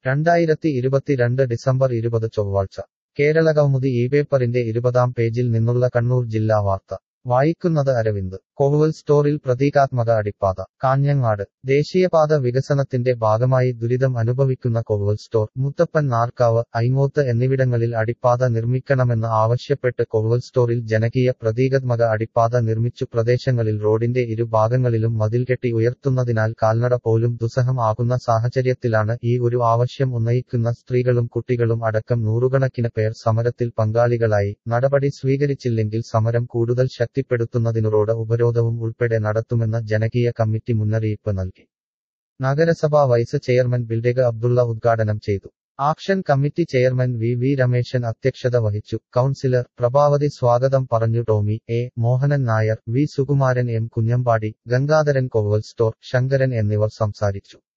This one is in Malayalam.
രണ്ടായിരത്തി ഇരുപത്തിരണ്ട് ഡിസംബർ ഇരുപത് ചൊവ്വാഴ്ച കേരള കൗമുദി ഈ പേപ്പറിന്റെ ഇരുപതാം പേജിൽ നിന്നുള്ള കണ്ണൂർ ജില്ലാ വാർത്ത വായിക്കുന്നത് അരവിന്ദ് കോവുവൽ സ്റ്റോറിൽ പ്രതീകാത്മക അടിപ്പാത കാഞ്ഞങ്ങാട് ദേശീയപാത വികസനത്തിന്റെ ഭാഗമായി ദുരിതം അനുഭവിക്കുന്ന കോവുവൽ സ്റ്റോർ മുത്തപ്പൻ നാർക്കാവ് ഐങ്ങോത്ത് എന്നിവിടങ്ങളിൽ അടിപ്പാത നിർമ്മിക്കണമെന്ന് ആവശ്യപ്പെട്ട് കോവുവൽ സ്റ്റോറിൽ ജനകീയ പ്രതീകാത്മക അടിപ്പാത നിർമ്മിച്ചു പ്രദേശങ്ങളിൽ റോഡിന്റെ ഇരുഭാഗങ്ങളിലും മതിൽകെട്ടി ഉയർത്തുന്നതിനാൽ കാൽനട പോലും ദുസ്സഹം ആകുന്ന സാഹചര്യത്തിലാണ് ഈ ഒരു ആവശ്യം ഉന്നയിക്കുന്ന സ്ത്രീകളും കുട്ടികളും അടക്കം നൂറുകണക്കിന് പേർ സമരത്തിൽ പങ്കാളികളായി നടപടി സ്വീകരിച്ചില്ലെങ്കിൽ സമരം കൂടുതൽ ശക്തിപ്പെടുത്തുന്നതിനോട് ഉപരോധവും ഉൾപ്പെടെ നടത്തുമെന്ന് ജനകീയ കമ്മിറ്റി മുന്നറിയിപ്പ് നൽകി നഗരസഭാ വൈസ് ചെയർമാൻ ബിൽഡേഗ് അബ്ദുള്ള ഉദ്ഘാടനം ചെയ്തു action committee chairman V V Rameshan അധ്യക്ഷത വഹിച്ചു കൌൺസിലർ പ്രഭാവതി സ്വാഗതം പറഞ്ഞു Tomy A Mohanan Nair V Sukumaran M Kunhambadi Gangadharan Kovval store Sankaran എന്നിവർ സംസാരിച്ചു